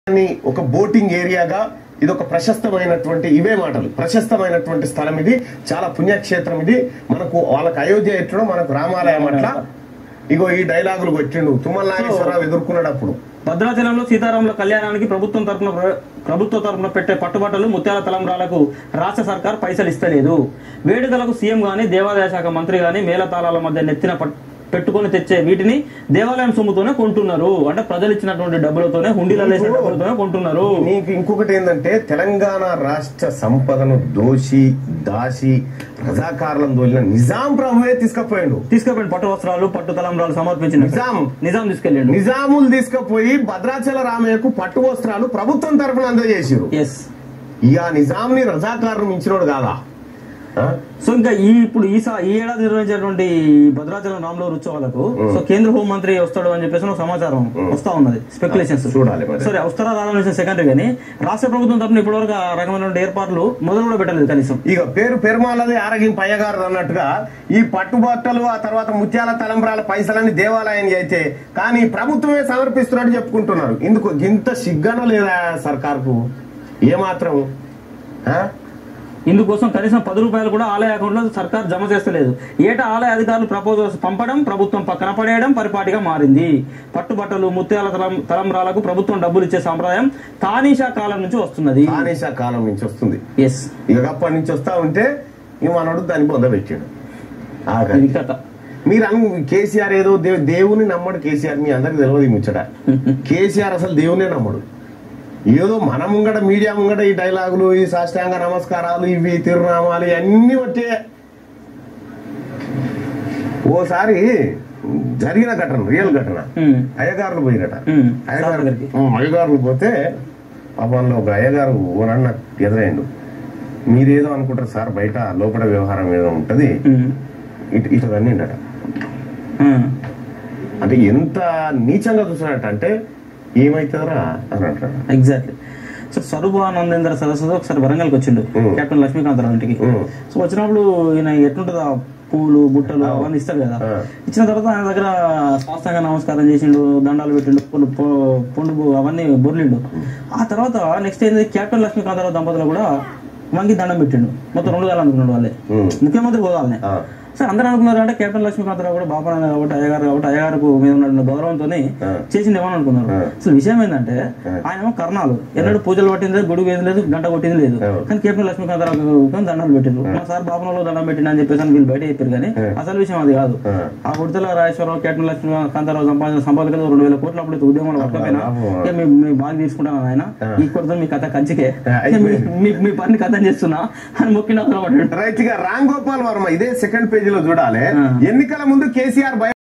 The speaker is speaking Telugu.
దాన్ని ఒక బోటింగ్ ఏరియాగా ఇది ఒక ప్రశస్తమైనటువంటి ఇవే మాటలు ప్రశస్తమైనటువంటి స్థలం ఇది చాలా పుణ్యక్షేత్రం ఇది మనకు వాళ్ళకి అయోధ్య ఎట్టడం మనకు రామాలయం అట్లా ఇగో ఈ డైలాగులు కొట్టిండు తుమ్మల నాగేశ్వరరావు ఎదుర్కొన్నాడు అప్పుడు భద్రాచలంలో సీతారాముల కళ్యాణానికి ప్రభుత్వం తరపున ప్రభుత్వ తరపున పెట్టే పట్టుబట్టలు ముత్యాల తలంబ్రాలకు రాష్ట్ర సర్కార్ పైసలు ఇస్తలేదు వేడుకలకు సీఎం గాని దేవాదాయ శాఖ మంత్రి గాని మేళతాళాల మధ్య నెత్తిన పట్- పెట్టుకొని తెచ్చే వీటిని దేవాలయం సొమ్ముతోనే కొంటున్నారు అంటే ప్రజలు ఇచ్చినటువంటి డబ్బులతోనే హుండీలలో వేసిన డబ్బులతోనే కొంటున్నారు నీకు ఇంకొకటి ఏంటంటే తెలంగాణ రాష్ట్ర సంపదను దోషి దాసి రజాకారులను దోలిన నిజాం ప్రభువే తీసుకుపోయాడు తీసుకుపోయిన పట్టు వస్త్రాలు పట్టు తలంబ్రాలు సమర్పించిన నిజాం. నిజాం తీసుకెళ్ళండు నిజాములు తీసుకుపోయి భద్రాచల రామయ్యకు పట్టు వస్త్రాలు ప్రభుత్వం తరఫున అందజేసారు ఎస్ ఇక ఆ నిజాంని రజాకారులు మించినోడు కాదా ఆ? సో ఇంకా ఈ ఇప్పుడు ఈ సా- ఈ ఏడాది నిర్వహించేటువంటి భద్రాచలం రాములూరు ఉత్సవాలకు సో కేంద్ర హోంమంత్రి వస్తాడు అని చెప్పేసి ఒక సమాచారం వస్తా ఉన్నది స్పెక్యులేషన్స్ చూడాలి మరి. సరే వస్తారా రాదా అనేది సెకండరీ కానీ రాష్ట్ర ప్రభుత్వం తరపున ఇప్పటివరకు ఆ రకమైన ఏర్పాట్లు మొదలు కూడా పెట్టలేదు కనీసం ఇక పేరు పెరుమాలది ఆరగింపు అయ్యగారు అన్నట్టుగా ఈ పట్టుబట్టలు ఆ తర్వాత ముత్యాల తలంబ్రాల పైసలన్నీ దేవాలయానికి అయితే కానీ ప్రభుత్వమే సమర్పిస్తున్నట్టు చెప్పుకుంటున్నారు ఇందుకు ఇంత సిగ్గన లేదా సర్కార్కు ఏమాత్రం ఆ? ఇందుకోసం కనీసం పది రూపాయలు కూడా ఆలయ అకౌంట్ లో సర్కార్ జమ చేస్తలేదు ఏటా ఆలయ అధికారులు ప్రపోజల్స్ పంపడం ప్రభుత్వం పక్కన పడేయడం పరిపాటిగా మారింది పట్టుబట్టలు ముత్యాల తలం- తలంబ్రాలకు ప్రభుత్వం డబ్బులు ఇచ్చే సంప్రదాయం తానీషా కాలం నుంచి వస్తున్నది ఆనేషా కాలం నుంచి వస్తుంది ఎస్ ఇక అప్పటి నుంచి వస్తా ఉంటే ఈ మనోడు దాన్ని పొందబెట్టాడు ఆఖరి. ఇది కథ మీరు అను కేసీఆర్ ఏదో దేవు దేవుని నమ్మడు కేసీఆర్ మీ అందరికి తెలియదు ఈ ముచ్చట కేసీఆర్ అసలు దేవునే నమ్మడు ఏదో మన ముంగట మీడియా ముంగట ఈ డైలాగులు ఈ సాష్టాంగ నమస్కారాలు ఇవి తిరునామాలు ఇవన్నీ వచ్చే ఓసారి జరిగిన ఘటన రియల్ ఘటన ఉమ్. అయ్యగారులు పోయినట ఉమ్. అయ్యగారు సార్ దగ్గరికి. ఉమ్, అయ్యగారులు పోతే పాపంలో ఒక అయ్యగారు ఓనన్న ఎదురైండు మీరేదో అనుకుంటారు సార్ బయట లోపల వ్యవహారం ఏదో ఉంటది ఉమ్. ఇటు ఇటు అన్నిండట ఉమ్. అంటే ఎంత నీచంగా చూసినట్టు అంటే ఏమైతుందిరా అని అంటాడు ఎగ్జాక్ట్లీ సో స్వరూపానందేంద్ర సరస్వతి ఒకసారి వరంగల్కి వచ్చిండు ఉమ్. కెప్టెన్ లక్ష్మీకాంతరావు ఇంటికి ఉమ్. సో వచ్చినప్పుడు ఈయన ఎట్లుంటుంది ఆ పూలు బుట్టలు అవన్నీ ఇస్తాడు కదా ఆ. ఇచ్చిన తర్వాత ఆయన దగ్గర శాస్త్రంగా నమస్కారం చేసిండు దండాలు పెట్టిండు పొండు పొ- పొండు బు- అవన్నీ బొర్లిండు ఆ తర్వాత నెక్స్ట్ ఏంది కెప్టెన్ లక్ష్మీకాంతరావు దంపతులు కూడా వంగి దండం పెట్టిండు మొత్తం రెండు వేలు అనుకున్నాడు వాళ్ళే ఉమ్. ముఖ్యమంత్రి హోదాలనే ఆ. సార్ అందరూ అనుకున్నారు అంటే కెప్టెన్ లక్ష్మీకాంతరావు కూడా బాపన కాబట్టి అయ్యగారు కాబట్టి అయ్యగారికి మీద ఉన్న గౌరవంతో ఆ. చేసింది ఏమని అనుకున్నారు ఆ. అసలు విషయం ఏంటంటే ఆయన ఏమో కర్ణాలు ఎన్నడూ పూజలు పట్టింది లేదు గుడి వేది లేదు గంట కొట్టింది లేదు ఆ. కానీ కెప్టెన్ లక్ష్మీకాంతరావు కానీ దండాలు పెట్టిండ్రు మా సార్ బాపనలో దండం పెట్టిండు అని చెప్పేసి అని వీళ్ళు బయట చెప్పారు కానీ అసలు విషయం అది కాదు ఆ. ఆ ఉడతల రాజేశ్వరరావు కెప్టెన్ లక్ష్మీకాంతరావు సంపాదించిన సంపాదకులు రెండు వేల కోట్ల అప్పుడు ఉద్యమంలో పట్టకపోయినా లాభం. ఇక మీ మీ బాగా తీసుకుంటాను ఆయన ఈ కొడుతుంది మీ కథ కంచికే ఆ, అయిపోయింది. మీ మీ పని కథ చేస్తున్నా అని మొక్కిన పడ్డాడు రైట్ గా రామ్ గోపాల్ వర్మ ఇదే సెకండ్ పేజీలో చూడాలి ఆ. ఎన్నికల ముందు కేసీఆర్ భయ